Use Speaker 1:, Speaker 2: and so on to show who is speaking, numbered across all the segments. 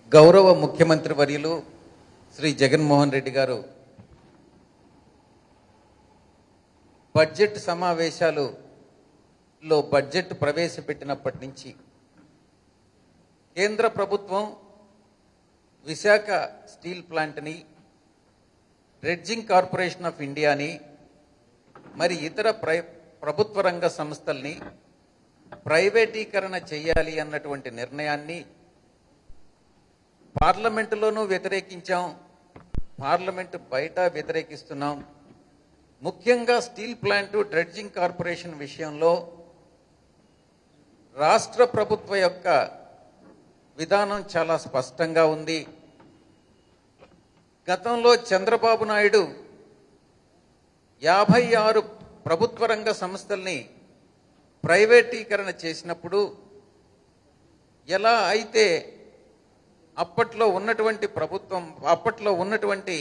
Speaker 1: గౌరవ ముఖ్యమంత్రి వర్యులు శ్రీ జగన్మోహన్ రెడ్డి గారు బడ్జెట్ సమావేశాలులో బడ్జెట్ ప్రవేశపెట్టినప్పటి నుంచి కేంద్ర ప్రభుత్వం విశాఖ స్టీల్ ప్లాంట్ని డ్రెడ్జింగ్ కార్పొరేషన్ ఆఫ్ ఇండియాని మరి ఇతర ప్రై ప్రభుత్వ రంగ సంస్థల్ని ప్రైవేటీకరణ చేయాలి అన్నటువంటి నిర్ణయాన్ని పార్లమెంటులోనూ వ్యతిరేకించాం పార్లమెంటు బయట వ్యతిరేకిస్తున్నాం ముఖ్యంగా స్టీల్ ప్లాంట్ డ్రెడ్జింగ్ కార్పొరేషన్ విషయంలో రాష్ట్ర ప్రభుత్వ యొక్క విధానం చాలా స్పష్టంగా ఉంది గతంలో చంద్రబాబు నాయుడు యాభై ఆరు ప్రభుత్వ రంగ సంస్థల్ని ప్రైవేటీకరణ చేసినప్పుడు ఎలా అయితే అప్పట్లో ఉన్నటువంటి ప్రభుత్వం అప్పట్లో ఉన్నటువంటి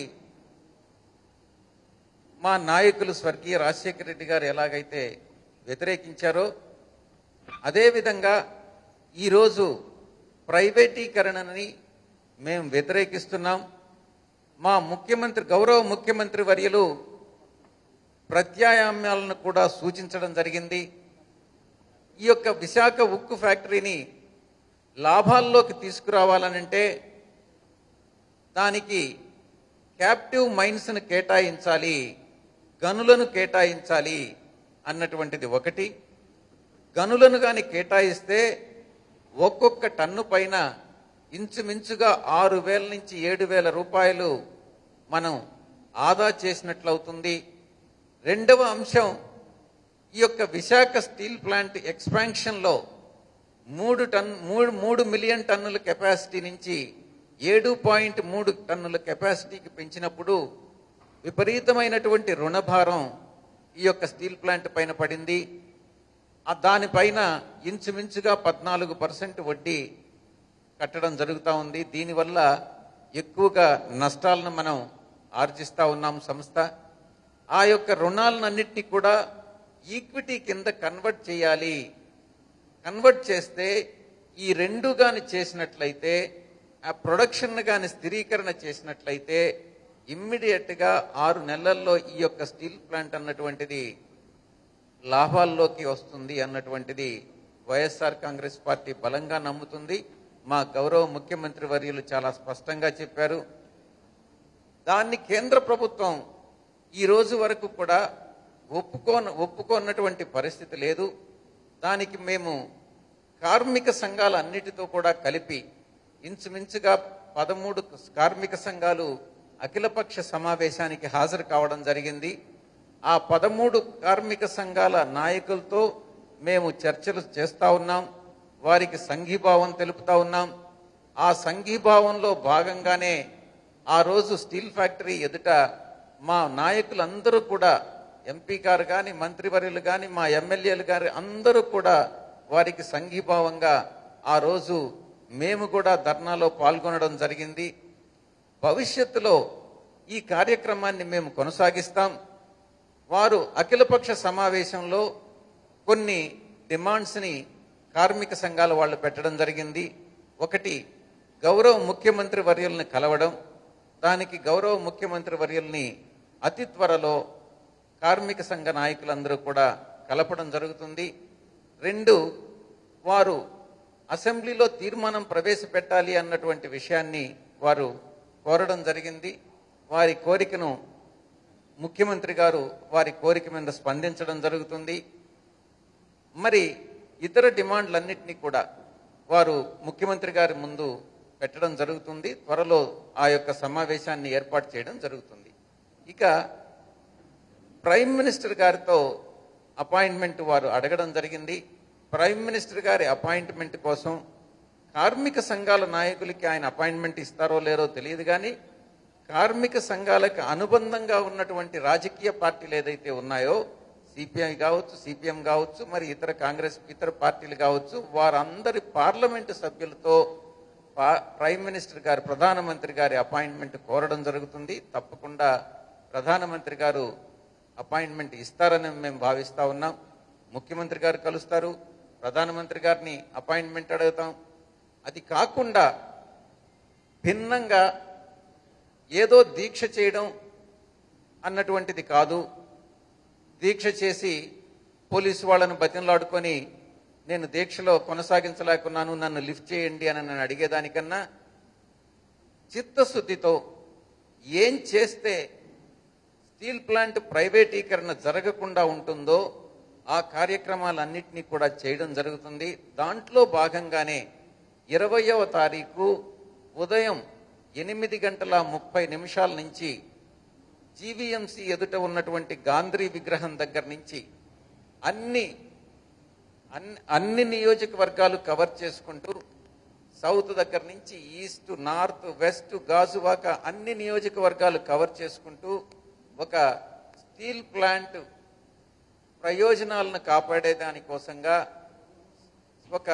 Speaker 1: మా నాయకులు స్వర్గీయ రాజశేఖర రెడ్డి గారు ఎలాగైతే వ్యతిరేకించారో అదేవిధంగా ఈరోజు ప్రైవేటీకరణని మేము వ్యతిరేకిస్తున్నాం మా ముఖ్యమంత్రి గౌరవ ముఖ్యమంత్రి వర్యులు ప్రత్యాయామ్యాలను కూడా సూచించడం జరిగింది ఈ యొక్క విశాఖ ఉక్కు ఫ్యాక్టరీని లాభాల్లోకి తీసుకురావాలనంటే దానికి క్యాప్టివ్ మైన్స్ను కేటాయించాలి గనులను కేటాయించాలి అన్నటువంటిది ఒకటి గనులను కానీ కేటాయిస్తే ఒక్కొక్క టన్ను పైన ఇంచుమించుగా ఆరు వేల నుంచి ఏడు వేల రూపాయలు మనం ఆదా చేసినట్లవుతుంది రెండవ అంశం ఈ యొక్క విశాఖ స్టీల్ ప్లాంట్ ఎక్స్పాన్షన్లో మూడు టన్ మూడు మూడు మిలియన్ టన్నుల కెపాసిటీ నుంచి ఏడు పాయింట్ మూడు టన్నుల కెపాసిటీకి పెంచినప్పుడు విపరీతమైనటువంటి రుణభారం ఈ యొక్క స్టీల్ ప్లాంట్ పైన పడింది ఆ దానిపైన ఇంచుమించుగా పద్నాలుగు పర్సెంట్ వడ్డీ కట్టడం జరుగుతూ ఉంది దీనివల్ల ఎక్కువగా నష్టాలను మనం ఆర్జిస్తూ ఉన్నాం సంస్థ ఆ యొక్క రుణాలన్నింటినీ కూడా ఈక్విటీ కింద కన్వర్ట్ చేయాలి కన్వర్ట్ చేస్తే ఈ రెండు గాని చేసినట్లయితే ఆ ప్రొడక్షన్ గాని స్థిరీకరణ చేసినట్లయితే ఇమ్మీడియట్ గా ఆరు నెలల్లో ఈ యొక్క స్టీల్ ప్లాంట్ అన్నటువంటిది లాభాల్లోకి వస్తుంది అన్నటువంటిది వైఎస్ఆర్ కాంగ్రెస్ పార్టీ బలంగా నమ్ముతుంది మా గౌరవ ముఖ్యమంత్రి వర్యులు చాలా స్పష్టంగా చెప్పారు దాన్ని కేంద్ర ప్రభుత్వం ఈ రోజు వరకు కూడా ఒప్పుకో ఒప్పుకోన్నటువంటి పరిస్థితి లేదు దానికి మేము కార్మిక సంఘాలు అన్నిటితో కూడా కలిపి ఇంచుమించుగా పదమూడు కార్మిక సంఘాలు అఖిలపక్ష సమావేశానికి హాజరు కావడం జరిగింది ఆ పదమూడు కార్మిక సంఘాల నాయకులతో మేము చర్చలు చేస్తా ఉన్నాం వారికి సంఘీభావం తెలుపుతా ఉన్నాం ఆ సంఘీభావంలో భాగంగానే ఆ రోజు స్టీల్ ఫ్యాక్టరీ ఎదుట మా నాయకులందరూ కూడా ఎంపీ గారు కానీ మంత్రివర్యులు కానీ మా ఎమ్మెల్యేలు గారు అందరూ కూడా వారికి సంఘీభావంగా ఆ రోజు మేము కూడా ధర్నాలో పాల్గొనడం జరిగింది భవిష్యత్తులో ఈ కార్యక్రమాన్ని మేము కొనసాగిస్తాం వారు అఖిలపక్ష సమావేశంలో కొన్ని డిమాండ్స్ని కార్మిక సంఘాల వాళ్ళు పెట్టడం జరిగింది ఒకటి గౌరవ ముఖ్యమంత్రి వర్యుల్ని కలవడం దానికి గౌరవ ముఖ్యమంత్రి వర్యుల్ని అతి త్వరలో కార్మిక సంఘ నాయకులందరూ కూడా కలపడం జరుగుతుంది రెండు వారు అసెంబ్లీలో తీర్మానం ప్రవేశపెట్టాలి అన్నటువంటి విషయాన్ని వారు కోరడం జరిగింది వారి కోరికను ముఖ్యమంత్రి గారు వారి కోరిక మీద స్పందించడం జరుగుతుంది మరి ఇతర డిమాండ్లన్నింటినీ కూడా వారు ముఖ్యమంత్రి గారి ముందు పెట్టడం జరుగుతుంది త్వరలో ఆ యొక్క సమావేశాన్ని ఏర్పాటు చేయడం జరుగుతుంది ఇక ప్రైమ్ మినిస్టర్ గారితో అపాయింట్మెంట్ వారు అడగడం జరిగింది ప్రైమ్ మినిస్టర్ గారి అపాయింట్మెంట్ కోసం కార్మిక సంఘాల నాయకులకి ఆయన అపాయింట్మెంట్ ఇస్తారో లేరో తెలియదు కానీ కార్మిక సంఘాలకు అనుబంధంగా ఉన్నటువంటి రాజకీయ పార్టీలు ఏదైతే ఉన్నాయో సిపిఐ కావచ్చు సిపిఎం కావచ్చు మరి ఇతర కాంగ్రెస్ ఇతర పార్టీలు కావచ్చు వారందరి పార్లమెంటు సభ్యులతో పా- ప్రైమ్ మినిస్టర్ గారు ప్రధానమంత్రి గారి అపాయింట్మెంట్ కోరడం జరుగుతుంది తప్పకుండా ప్రధానమంత్రి గారు అపాయింట్మెంట్ ఇస్తారని మేము భావిస్తా ఉన్నాం ముఖ్యమంత్రి గారు కలుస్తారు ప్రధానమంత్రి గారిని అపాయింట్మెంట్ అడుగుతాం అది కాకుండా భిన్నంగా ఏదో దీక్ష చేయడం అన్నటువంటిది కాదు దీక్ష చేసి పోలీసు వాళ్ళను బతిమలాడుకొని నేను దీక్షలో కొనసాగించలేకున్నాను నన్ను లిఫ్ట్ చేయండి అని నన్ను అడిగేదానికన్నా చిత్తశుద్ధితో ఏం చేస్తే స్టీల్ ప్లాంట్ ప్రైవేటీకరణ జరగకుండా ఉంటుందో ఆ కార్యక్రమాలన్నింటినీ కూడా చేయడం జరుగుతుంది దాంట్లో భాగంగానే ఇరవయవ తారీఖు ఉదయం ఎనిమిది గంటల ముప్పై నిమిషాల నుంచి జీవీఎంసీ ఎదుట ఉన్నటువంటి గాంధీ విగ్రహం దగ్గర నుంచి అన్ని అన్ని అన్ని నియోజకవర్గాలు కవర్ చేసుకుంటూ సౌత్ దగ్గర నుంచి ఈస్ట్ నార్త్ వెస్ట్ గాజువాక అన్ని నియోజకవర్గాలు కవర్ చేసుకుంటూ ఒక స్టీల్ ప్లాంట్ ప్రయోజనాలను కాపాడే దానికోసంగా ఒక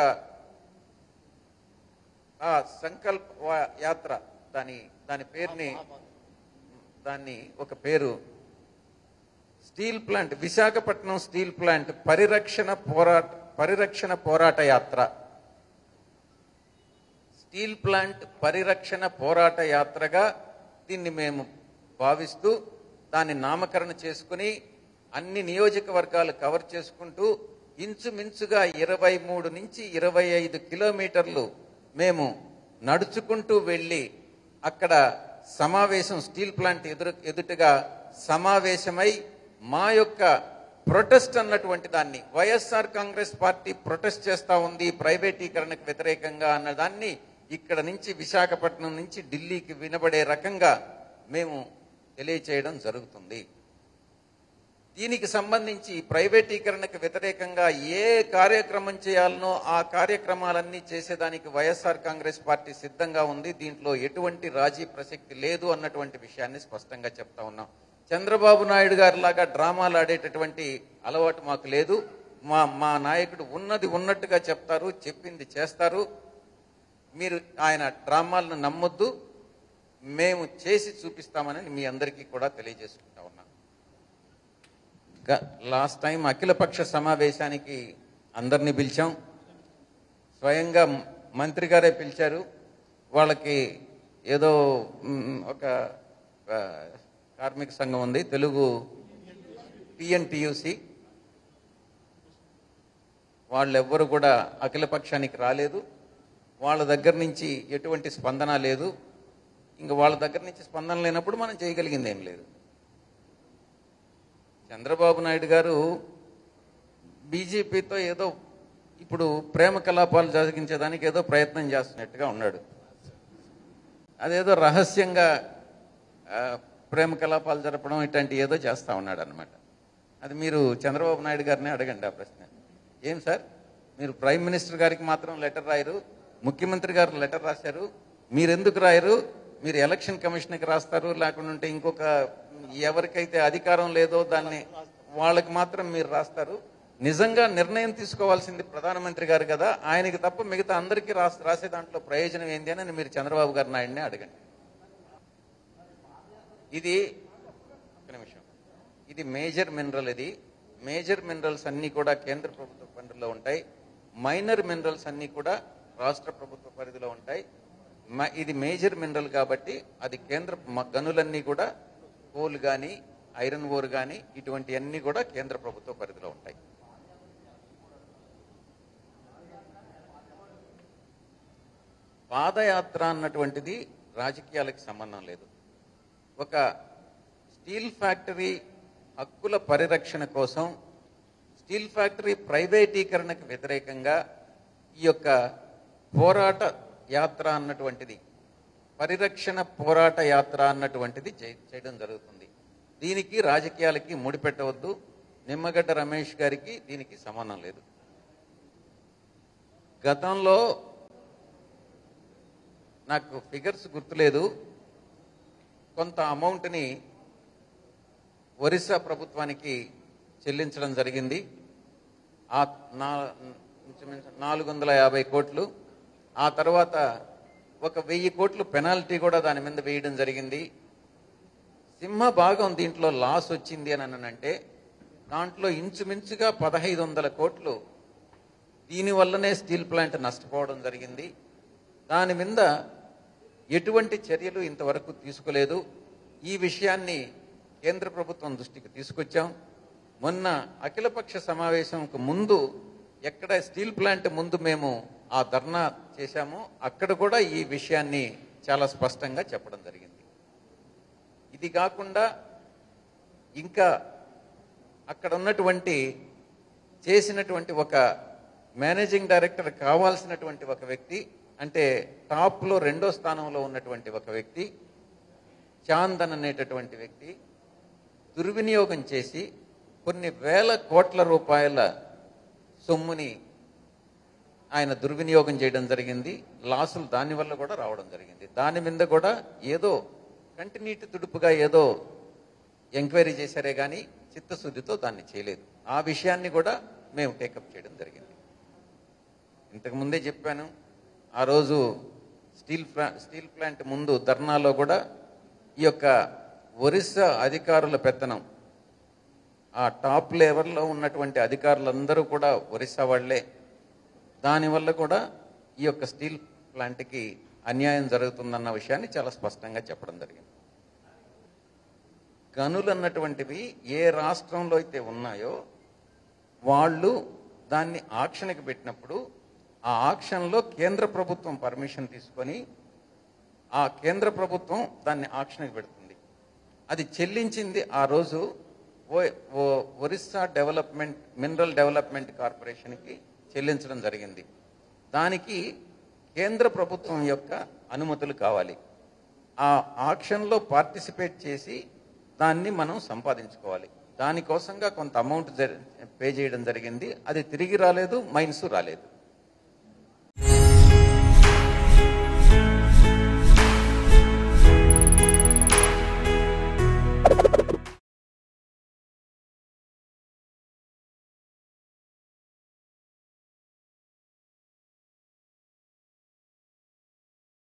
Speaker 1: ఆ సంకల్ప వా- యాత్ర దాని దాని పేరుని దాన్ని ఒక పేరు steel plant Visakhapatnam steel plant పరిరక్షణ పోరాట పరిరక్షణ పోరాట యాత్ర స్టీల్ ప్లాంట్ పరిరక్షణ పోరాట యాత్రగా దీన్ని మేము భావిస్తూ దాన్ని నామకరణ చేసుకుని అన్ని నియోజకవర్గాలు కవర్ చేసుకుంటూ ఇంచుమించుగా ఇరవై మూడు నుంచి ఇరవై ఐదు కిలోమీటర్లు మేము నడుచుకుంటూ వెళ్ళి అక్కడ సమావేశం స్టీల్ ప్లాంట్ ఎదురు ఎదుటగా సమావేశమై మా యొక్క ప్రొటెస్ట్ అన్నటువంటి దాన్ని వైఎస్ఆర్ కాంగ్రెస్ పార్టీ ప్రొటెస్ట్ చేస్తా ఉంది ప్రైవేటీకరణకు వ్యతిరేకంగా అన్న దాన్ని ఇక్కడ నుంచి విశాఖపట్నం నుంచి ఢిల్లీకి వినబడే రకంగా మేము తెలియచేయడం జరుగుతుంది దీనికి సంబంధించి ప్రైవేటీకరణకు వ్యతిరేకంగా ఏ కార్యక్రమం చేయాలనో ఆ కార్యక్రమాలన్నీ చేసేదానికి వైఎస్ఆర్ కాంగ్రెస్ పార్టీ సిద్ధంగా ఉంది దీంట్లో ఎటువంటి రాజీ ప్రసక్తి లేదు అన్నటువంటి విషయాన్ని స్పష్టంగా చెప్తా ఉన్నాం చంద్రబాబు నాయుడు గారి లాగా డ్రామాలు ఆడేటటువంటి అలవాటు మాకు లేదు మా మా నాయకుడు ఉన్నది ఉన్నట్టుగా చెప్తారు చెప్పింది చేస్తారు మీరు ఆయన డ్రామాలను నమ్మొద్దు మేము చేసి చూపిస్తామని మీ అందరికీ కూడా తెలియజేసుకుంటా ఉన్నాం గ- లాస్ట్ టైం అఖిలపక్ష సమావేశానికి అందరినీ పిలిచాం స్వయంగా మ- మంత్రి గారే పిలిచారు వాళ్ళకి ఏదో మ్, ఒక ఆ, కార్మిక సంఘం ఉంది తెలుగు టిఎన్టీయూసి వాళ్ళెవ్వరు కూడా అఖిలపక్షానికి రాలేదు వాళ్ళ దగ్గర నుంచి ఎటువంటి స్పందన లేదు ఇంకా వాళ్ళ దగ్గర నుంచి స్పందన లేనప్పుడు మనం చేయగలిగింది ఏం లేదు చంద్రబాబు నాయుడు గారు బీజేపీతో ఏదో ఇప్పుడు ప్రేమ కలాపాలు జరిగించేదానికి ఏదో ప్రయత్నం చేస్తున్నట్టుగా ఉన్నాడు అదేదో రహస్యంగా ఆ, ప్రేమ కలాపాలు జరపడం ఇట్లాంటి ఏదో చేస్తా ఉన్నాడు అనమాట అది మీరు చంద్రబాబు నాయుడు గారిని అడగండి ఆ ప్రశ్న ఏం సార్ మీరు ప్రైమ్ మినిస్టర్ గారికి మాత్రం లెటర్ రాయరు ముఖ్యమంత్రి గారు లెటర్ రాశారు మీరు ఎందుకు రాయరు మీరు ఎలక్షన్ కమిషన్కి రాస్తారు లేకుండా ఉంటే ఇంకొక ఎవరికైతే అధికారం లేదో దాన్ని వాళ్ళకి మాత్రం మీరు రాస్తారు నిజంగా నిర్ణయం తీసుకోవాల్సింది ప్రధానమంత్రి గారు కదా ఆయనకి తప్ప మిగతా అందరికీ రాస్ రాసే దాంట్లో ప్రయోజనం ఏంది అని మీరు చంద్రబాబు గారు నాయుడిని అడగండి ఇది ఒక్క నిమిషం ఇది మేజర్ మినరల్ ఇది మేజర్ మినరల్స్ అన్ని కూడా కేంద్ర ప్రభుత్వ పరిధిలో ఉంటాయి మైనర్ మినరల్స్ అన్ని కూడా రాష్ట్ర ప్రభుత్వ పరిధిలో ఉంటాయి మ- ఇది మేజర్ మినరల్ కాబట్టి అది కేంద్ర మ- గనులన్నీ కూడా కోల్ కానీ ఐరన్ ఓర్ కానీ ఇటువంటి అన్ని కూడా కేంద్ర ప్రభుత్వ పరిధిలో ఉంటాయి పాదయాత్ర అన్నటువంటిది రాజకీయాలకు సంబంధం లేదు ఒక స్టీల్ ఫ్యాక్టరీ హక్కుల పరిరక్షణ కోసం స్టీల్ ఫ్యాక్టరీ ప్రైవేటీకరణకు వ్యతిరేకంగా ఈ యొక్క పోరాట యాత్ర అన్నటువంటిది పరిరక్షణ పోరాట యాత్ర అన్నటువంటిది చే- చేయడం జరుగుతుంది దీనికి రాజకీయాలకి ముడిపెట్టవద్దు నిమ్మగడ్డ రమేష్ గారికి దీనికి సంబంధం లేదు గతంలో నాకు ఫిగర్స్ గుర్తులేదు కొంత అమౌంట్ని ఒరిస్సా ప్రభుత్వానికి చెల్లించడం జరిగింది ఆ నా ఇంచుమించు నాలుగు వందల యాభై కోట్లు ఆ తర్వాత ఒక వెయ్యి కోట్లు పెనాల్టీ కూడా దాని మీద వేయడం జరిగింది సింహ భాగం దీంట్లో లాస్ వచ్చింది అని అంటే దాంట్లో ఇంచుమించుగా పదహైదు వందల కోట్లు దీనివల్లనే స్టీల్ ప్లాంట్ నష్టపోవడం జరిగింది దాని మీద ఎటువంటి చర్యలు ఇంతవరకు తీసుకోలేదు ఈ విషయాన్ని కేంద్ర ప్రభుత్వం దృష్టికి తీసుకొచ్చాం మొన్న అఖిలపక్ష సమావేశంకు ముందు ఎక్కడ స్టీల్ ప్లాంట్ ముందు మేము ఆ ధర్నా చేశామో అక్కడ కూడా ఈ విషయాన్ని చాలా స్పష్టంగా చెప్పడం జరిగింది ఇది కాకుండా ఇంకా అక్కడ ఉన్నటువంటి చేసినటువంటి ఒక మేనేజింగ్ డైరెక్టర్ కావాల్సినటువంటి ఒక వ్యక్తి అంటే టాప్లో రెండో స్థానంలో ఉన్నటువంటి ఒక వ్యక్తి చాందన్ అనేటటువంటి వ్యక్తి దుర్వినియోగం చేసి కొన్ని వేల కోట్ల రూపాయల సొమ్ముని ఆయన దుర్వినియోగం చేయడం జరిగింది లాసులు దానివల్ల కూడా రావడం జరిగింది దాని మీద కూడా ఏదో కంటిన్యూటీ తుడుపుగా ఏదో ఎంక్వైరీ చేశారే కానీ చిత్తశుద్ధితో దాన్ని చేయలేదు ఆ విషయాన్ని కూడా మేము టేకప్ చేయడం జరిగింది ఇంతకు ముందే చెప్పాను ఆ రోజు స్టీల్ ప్లా స్టీల్ ప్లాంట్ ముందు ధర్నాలో కూడా ఈ యొక్క ఒరిస్సా అధికారుల పెత్తనం ఆ టాప్ లెవెల్లో ఉన్నటువంటి అధికారులందరూ కూడా ఒరిస్సా వాళ్లే దానివల్ల కూడా ఈ యొక్క స్టీల్ ప్లాంట్కి అన్యాయం జరుగుతుందన్న విషయాన్ని చాలా స్పష్టంగా చెప్పడం జరిగింది గనులు అన్నటువంటివి ఏ రాష్ట్రంలో అయితే ఉన్నాయో వాళ్ళు దాన్ని ఆక్షన్కి పెట్టినప్పుడు ఆ ఆక్షన్లో కేంద్ర ప్రభుత్వం పర్మిషన్ తీసుకొని ఆ కేంద్ర ప్రభుత్వం దాన్ని ఆక్షన్కి పెడుతుంది అది చెల్లించింది ఆ రోజు ఓ ఓ ఒరిస్సా డెవలప్మెంట్ మినరల్ డెవలప్మెంట్ కార్పొరేషన్కి చెల్లించడం జరిగింది దానికి కేంద్ర ప్రభుత్వం యొక్క అనుమతులు కావాలి ఆ ఆక్షన్లో పార్టిసిపేట్ చేసి దాన్ని మనం సంపాదించుకోవాలి దానికోసంగా కొంత అమౌంట్ పే చేయడం జరిగింది అది తిరిగి రాలేదు మైన్స్ రాలేదు